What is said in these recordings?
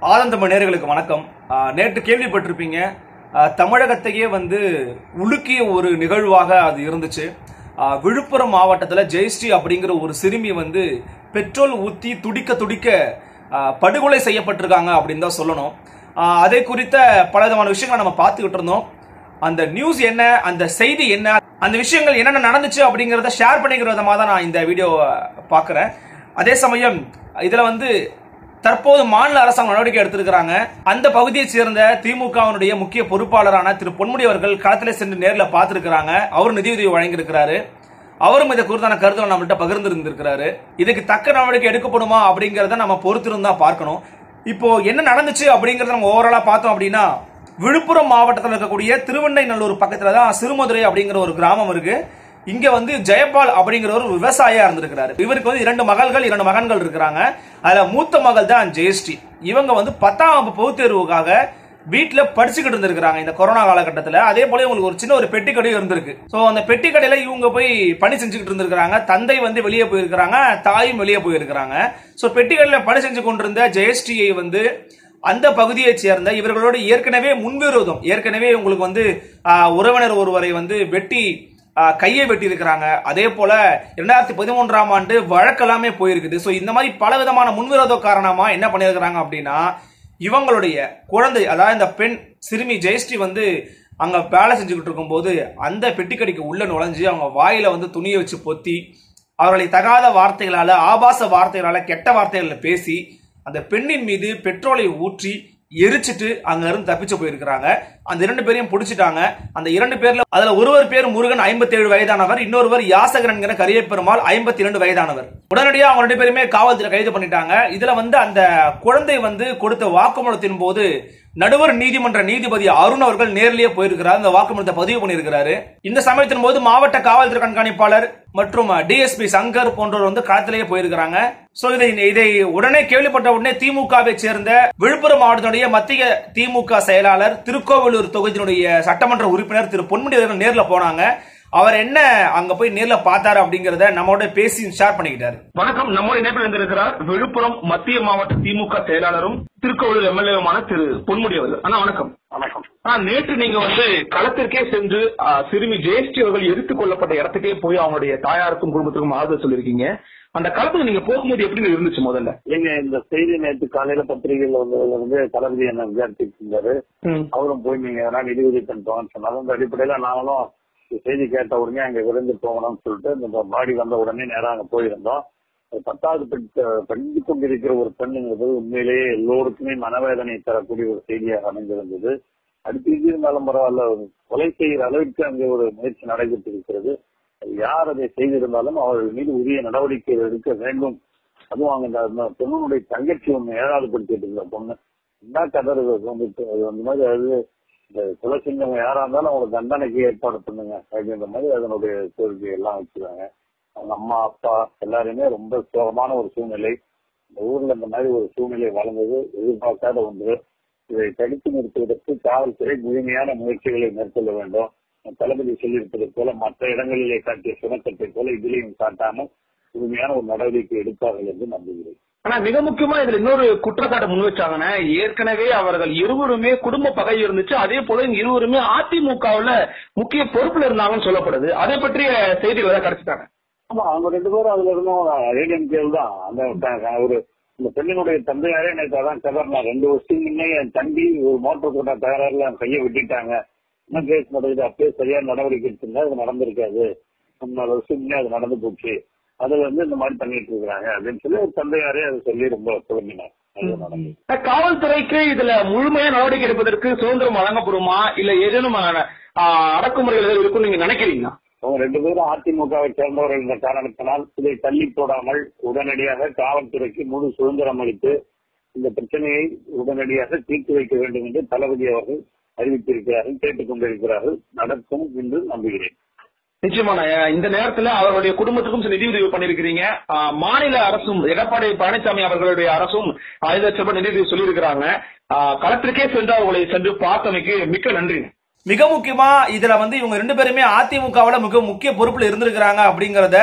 ஆனந்தம நேர்களுக்கு வணக்கம் ஆஹ் நேற்று கேள்விப்பட்டிருப்பீங்க ஆஹ் தமிழகத்தையே வந்து உலுக்கிய ஒரு நிகழ்வாக அது இருந்துச்சு ஆஹ் விழுப்புரம் மாவட்டத்தில் ஜெயஸ்ரீ அப்படிங்கிற ஒரு சிறுமி வந்து பெட்ரோல் ஊற்றி துடிக்க துடிக்க ஆஹ் படுகொலை செய்யப்பட்டிருக்காங்க அப்படின்னு தான் சொல்லணும் ஆஹ் அதை குறித்த பல விதமான விஷயங்களை நம்ம பார்த்துக்கிட்டு இருந்தோம் அந்த நியூஸ் என்ன அந்த செய்தி என்ன அந்த விஷயங்கள் என்னென்ன நடந்துச்சு அப்படிங்கறத ஷேர் பண்ணிக்கிற விதமாக தான் நான் இந்த வீடியோ பார்க்குறேன் அதே சமயம் இதுல வந்து தற்போது மாநில அரசாங்கம் நடவடிக்கை எடுத்திருக்கிறாங்க அந்த பகுதியைச் சேர்ந்த திமுகவினுடைய முக்கிய பொறுப்பாளரான திரு பொன்முடி அவர்கள் களத்தில் சென்று நேரில் பார்த்திருக்கிறாங்க அவர் நிதியுதவி வழங்கியிருக்கிறாரு அவரும் இதை குறித்தான கருத்துக்களை நம்மள்ட்ட பகிர்ந்திருந்திருக்கிறாரு இதுக்கு தக்க நடவடிக்கை எடுக்கப்படுமா அப்படிங்கறத நம்ம பொறுத்திருந்தா பார்க்கணும் இப்போ என்ன நடந்துச்சு அப்படிங்கறத நம்ம ஓவராலா பார்த்தோம் அப்படின்னா விழுப்புரம் மாவட்டத்தில் இருக்கக்கூடிய திருவண்ணைநல்லூர் பக்கத்துல தான் சிறுமதுரை அப்படிங்கிற ஒரு கிராமம் இருக்கு இங்க வந்து ஜெயபால் அப்படிங்கிற ஒரு விவசாயியா இருந்திருக்கிறாரு இவருக்கு வந்து இரண்டு மகள்கள் இரண்டு மகன்கள் இருக்கிறாங்க அதுல மூத்த மகள் தான் ஜெயஸ்ரீ இவங்க வந்து பத்தாம் வகுப்பு பொதுத் தேர்வுக்காக வீட்டுல படிச்சுக்கிட்டு இருந்திருக்காங்க இந்த கொரோனா காலகட்டத்தில் அதே போல இவங்களுக்கு ஒரு சின்ன ஒரு பெட்டி கடையும் இருந்திருக்கு சோ அந்த பெட்டி கடையில இவங்க போய் பணி செஞ்சுக்கிட்டு இருந்திருக்காங்க தந்தை வந்து வெளியே போயிருக்கிறாங்க தாயும் வெளியே போயிருக்கிறாங்க சோ பெட்டி கடையில பணி செஞ்சு கொண்டிருந்த ஜெயஸ்ரீயை வந்து அந்த பகுதியைச் சேர்ந்த இவர்களோடு ஏற்கனவே முன்விரோதம் ஏற்கனவே உங்களுக்கு வந்து ஆஹ், உறவினர் ஒருவரை வந்து வெட்டி ஆஹ், கையை வெட்டி இருக்கிறாங்க அதே போல இரண்டாயிரத்தி பதிமூன்றாம் ஆண்டு வழக்கெல்லாமே போயிருக்குது ஸோ இந்த மாதிரி பல விதமான முன்விரோத காரணமா என்ன பண்ணியிருக்கிறாங்க அப்படின்னா இவங்களுடைய குழந்தை அதாவது இந்த பெண் சிறுமி ஜெயஸ்ரீ வந்து அங்க வேலை செஞ்சுக்கிட்டு இருக்கும்போது அந்த பெட்டிக்கடிக்கு உள்ள நுழைஞ்சு அவங்க வாயில வந்து துணியை வச்சு பொத்தி அவர்களை தகாத வார்த்தைகளால ஆபாச வார்த்தைகளால கெட்ட வார்த்தைகள்ல பேசி அந்த பெண்ணின் மீது பெட்ரோலை ஊற்றி எரிச்சிட்டு அங்க இருந்து தப்பிச்சு போயிருக்கிறாங்க அந்த இரண்டு பேரையும் பிடிச்சிட்டாங்க அந்த இரண்டு பேர்ல அதுல ஒருவர் பேர் முருகன் 57 வயதானவர் இன்னொருவர் யாசகர் என்கிற கரியப்பெருமாள் ஐம்பத்தி இரண்டு வயதானவர் உடனடியாக அவங்க ரெண்டு பேருமே காவல்துறை கைது பண்ணிட்டாங்க இதுல வந்து அந்த குழந்தை வந்து கொடுத்த வாக்குமூலத்தின் போது நடுவர் நீதிமன்ற நீதிபதி அருண் அவர்கள் நேரிலேயே போயிருக்கிறார் இந்த வாக்குமூலத்தை பதிவு பண்ணியிருக்கிறாரு இந்த சமயத்தின் போது மாவட்ட காவல்துறை கண்காணிப்பாளர் மற்றும் டிஎஸ்பி சங்கர் போன்றோர் வந்து களத்திலேயே போயிருக்கிறாங்க சோ இதை இதை உடனே கேள்விப்பட்ட உடனே திமுகவை சேர்ந்த விழுப்புரம் மாவட்டத்துடைய மத்திய திமுக செயலாளர் திருக்கோவிலூர் தொகுதியினுடைய சட்டமன்ற உறுப்பினர் திரு பொன்முடி அவர்கள் நேர்ல போனாங்க அவர் என்ன அங்க போய் நேர்ல பார்த்தாரு அப்படிங்கறத நம்மோட பேசி ஷேர் பண்ணிக்கிட்டாரு வணக்கம் நம்மோட இணைப்பில் இருந்திருக்கிறார் விழுப்புரம் மத்திய மாவட்ட திமுக செயலாளரும் திருக்கோவிலூர் எம்எல்ஏவுமான திரு பொன்முடி அவர்கள் அண்ணா வணக்கம் வணக்கம் ஆனா நேற்று நீங்க வந்து களத்திற்கே சென்று ஆ, சிறுமி ஜெயஸ்ரீ அவர்கள் எரித்துக் கொல்லப்பட்ட இடத்துக்கே போய் அவங்களுடைய தாயாருக்கும் குடும்பத்துக்கும் ஆறுதல் சொல்லியிருக்கீங்க அந்த களத்துக்கு நீங்க போகும்போது எப்படி இருந்துச்சு முதல்ல எங்க இந்த செய்தி நேற்று காலையில பத்திரிகையில் வந்ததுல இருந்து தளபதி என்ன விசாரிச்சுட்டு இருந்தாரு அவரும் போய் நீங்க எதனா நிதி உதவி பண்ணிட்டோம்னு சொன்னாரு அந்த அடிப்படையில நாங்களும் இந்த செய்தி கேட்ட உடனே அங்க விரைந்து போகணும்னு சொல்லிட்டு இந்த பாடி வந்த உடனே நேரம் அங்க போயிருந்தோம் அது பத்தாவது படித்த படித்து கொண்டிருக்கிற ஒரு பெண்ணுங்கிறது உண்மையிலேயே எல்லோருக்குமே மனவேதனை தரக்கூடிய ஒரு செய்தியாக அமைந்திருந்தது அடுத்து இருந்தாலும் பரவாயில்ல ஒரு கொலை செய்கிற அளவிற்கு அங்கே ஒரு முயற்சி நடைபெற்று இருக்கிறது அது யார் அதை செய்திருந்தாலும் அவர்கள் மீது உரிய நடவடிக்கை எடுக்க வேண்டும் அதுவும் அங்க இந்த- இந்த பொண்ணுடைய தங்கச்சி ஒண்ணு ஏழாவது படிச்சுட்டு இருந்த பொண்ணு என்ன கதறு வந்துட்டு அது அந்த மாதிரி அது இந்த கொலை செஞ்சவங்க யாரா இருந்தாலும் அவங்களுக்கு தண்டனைக்கு ஏற்பாடு பண்ணுங்க அப்படின்ற மாதிரி அதனுடைய கோரிக்கை எல்லாம் வச்சிருக்காங்க அவங்க அம்மா அப்பா எல்லாருமே ரொம்ப சோகமான ஒரு சூழ்நிலை இந்த ஊர்ல இந்த மாதிரி ஒரு சூழ்நிலை வளர்ந்தது எதிர்பார்க்காத ஒன்று இதை தடுத்து நிறுத்துவதற்கு காவல்துறை முழுமையான முயற்சிகளை மேற்கொள்ள வேண்டும் தளபதி சொல்லியிருப்பது போல மற்ற இடங்களிலே காட்டிய சுணக்கத்தை போல இதிலையும் காட்டாமல் முழுமையான ஒரு நடவடிக்கை எடுப்பார்கள் என்று நம்புகிறேன் ஆனா மிக முக்கியமா இதுல இன்னொரு குற்றச்சாட்டு முன் வச்சாங்கன்னா ஏற்கனவே அவர்கள் இருவருமே குடும்ப பகை இருந்துச்சு அதே போல இவங்க இருவருமே அதிமுகவுல முக்கிய பொறுப்புல இருந்தாங்கன்னு சொல்லப்படுது அதை பற்றிய செய்திகள் ஏதாவது கிடைச்சிட்டாங்க ஆமா அவங்க ரெண்டு பேரும் அதுல இருந்தும் ஏடிஎம்கேல் தான் அந்த த- ஒரு இந்த பெண்ணினுடைய தந்தையாரே நேற்று அதான் கதர்னா ரெண்டு வருஷத்துக்கு முன்னே என் தம்பி ஒரு மோட்டர் போட்ட தகராறுல என் கையை விட்டுட்டாங்க என்ன கேஸ் நடக்குது அப்பயே சரியான நடவடிக்கை எடுத்திருந்தா அது நடந்திருக்காது மூணு நாலு வருஷம் முன்னே அது நடந்து போச்சு அதுல வந்து இந்த மாதிரி பண்ணிட்டு இருக்காங்க அப்படின்னு சொல்லி ஒரு தந்தையாரே அதை சொல்லி ரொம்ப புலம்பினார் அது நடந்தது காவல்துறைக்கு இதுல முழுமையா நடவடிக்கை எடுப்பதற்கு சுதந்திரம் வழங்கப்படுமா இல்ல ஏதேனும் ஆ, அடக்குமுறைகள் ஏதாவது இருக்கும்னு நீங்க நினைக்கிறீங்களா அவங்க ரெண்டு பேரும் அதிமுகவை சேர்ந்தவர்கள் என்ற காரணத்தினால் இதை தள்ளி போடாமல் உடனடியாக காவல்துறைக்கு முழு சுதந்திரம் அளித்து இந்த பிரச்சனையை உடனடியாக தீர்த்து வைக்க வேண்டும் என்று தளபதி அவர்கள் அறிவித்திருக்கிறார்கள் கேட்டுக் கொண்டிருக்கிறார்கள் நடக்கும் என்று நம்புகிறேன் நிச்சயமான இந்த நேரத்துல அவர்களுடைய குடும்பத்துக்கும் சில நிதியுதவி பண்ணிருக்கிறீங்க ஆ, மாநில அரசும் எடப்பாடி பழனிசாமி அவர்களுடைய அரசும் ஐந்து லட்சம் ரூபாய் நிதியுதவி சொல்லியிருக்கிறாங்க ஆ, களத்திற்கே சென்று அவர்களை சென்று பார்த்தமைக்கு மிக்க நன்றி மிக முக்கியமா இதுல வந்து இவங்க ரெண்டு பேருமே அதிமுகவுல மிக முக்கிய பொறுப்புல இருந்திருக்கிறாங்க அப்படிங்கறத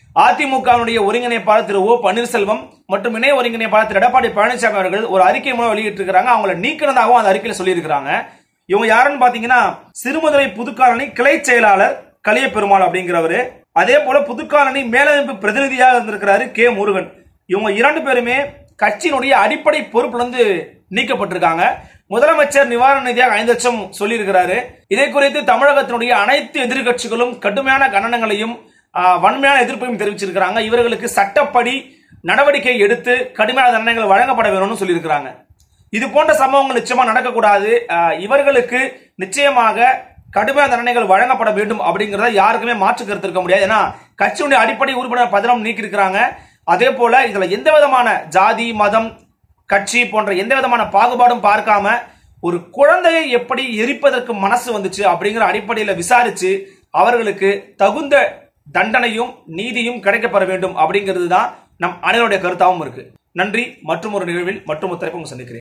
அதிமுகவினுடைய ஒருங்கிணைப்பாளர் திரு ஓ பன்னீர்செல்வம் மற்றும் இணை ஒருங்கிணைப்பாளர் திரு எடப்பாடி பழனிசாமி அவர்கள் ஒரு அறிக்கை மூலம் வெளியிட்டிருக்கிறாங்க அவங்கள நீக்கினதாகவும் அந்த அறிக்கையில சொல்லியிருக்கிறாங்க இவங்க யாருன்னு பாத்தீங்கன்னா சிறுமுதலை புதுக்காலனி கிளை செயலாளர் கலிய பெருமாள் அப்படிங்கிறவரு அதே போல புதுக்காலனி மேலமைப்பு பிரதிநிதியாக இருந்திருக்கிறாரு கே முருகன் இவங்க இரண்டு பேருமே கட்சியினுடைய அடிப்படை பொறுப்புல இருந்து நீக்கப்பட்டிருக்காங்க முதலமைச்சர் நிவாரண நிதியாக ஐந்து லட்சம் சொல்லியிருக்கிறாரு இதை குறித்து தமிழகத்தினுடைய அனைத்து எதிர்க்கட்சிகளும் கடுமையான கண்டனங்களையும் ஆ, வன்மையான எதிர்ப்பையும் தெரிவிச்சிருக்கிறாங்க இவர்களுக்கு சட்டப்படி நடவடிக்கை எடுத்து கடுமையான தண்டனைகள் வழங்கப்பட வேணும்னு சொல்லியிருக்கிறாங்க இது போன்ற சம்பவங்கள் நிச்சயமா நடக்கக்கூடாது ஆஹ் இவர்களுக்கு நிச்சயமாக கடுமையான தண்டனைகள் வழங்கப்பட வேண்டும் அப்படிங்கறத யாருக்குமே மாற்று கருத்து இருக்க முடியாது ஏன்னா கட்சியுடைய அடிப்படை உறுப்பினர் பதினம் நீக்கி இருக்கிறாங்க அதே போல இதுல எந்த விதமான ஜாதி மதம் கட்சி போன்ற எந்த விதமான பாகுபாடும் பார்க்காம ஒரு குழந்தையை எப்படி எரிப்பதற்கு மனசு வந்துச்சு அப்படிங்கிற அடிப்படையில விசாரிச்சு அவர்களுக்கு தகுந்த தண்டனையும் நீதியும் கிடைக்கப்பெற வேண்டும் அப்படிங்கிறது தான் நம் அனைவருடைய கருத்தாகவும் இருக்கு நன்றி மற்றும் ஒரு நிகழ்வில் மற்றும் ஒரு தலைப்பு உங்க சந்திக்கிறேன்